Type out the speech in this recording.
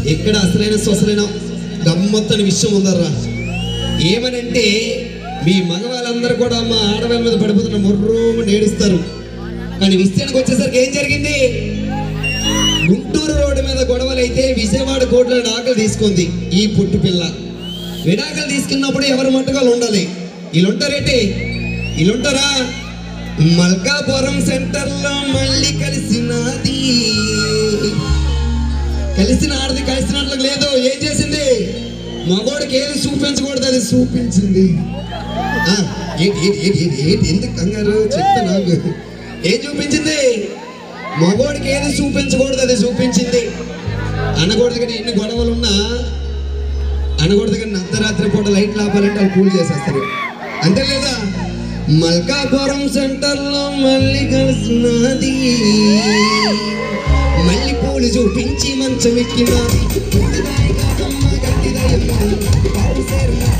ఇక్కడ అసలైన సొసలైన గమ్మత్తని విషయం ఉందర్రా ఏమనంటే మీ మగవాళ్ళందరూ కూడా మా ఆడవాళ్ళ మీద పడిపోతున్న మొర్రో నేడుస్తారు కానీ విషయానికి వచ్చేసరికి ఏం జరిగింది గుంటూరు రోడ్డు మీద గొడవలైతే విజయవాడ కోర్టులో విడాకులు తీసుకుంది ఈ పుట్టు పిల్ల విడాకులు తీసుకున్నప్పుడు ఎవరి మట్టుకాలు ఉండాలి వీళ్ళు ఉంటారేంటి వీళ్ళు ఉంటారా మల్కాపురం సెంటర్లో మళ్ళీ కలిసినది కలిసిన ఆడది కలిసినట్లు లేదు ఏం చేసింది మగోడికి ఏది చూపించకూడదు అది చూపించింది ఆ, ఏంటి ఏంటి ఏంటి ఏంటి ఏంటి ఎందుకు కంగారు చెప్తా నాకు ఏం చూపించింది మగోడికి ఏది చూపించకూడదు అది చూపించింది అనకూడదు కానీ ఎన్ని గొడవలు ఉన్నా అనకూడదు కానీ అర్ధరాత్రి పూట లైట్లు ఆపాలంటే వాళ్ళు కూల్ చేసేస్తారు అంతే లేదా మల్కాపురం సెంటర్లో మళ్ళీ కలిసినది మళ్ళీ పూలు చూపించి మంచం ఎక్కినది గట్టిదయ్యమ్మ, గట్టిదయ్యమ్మ, బాబు సేరు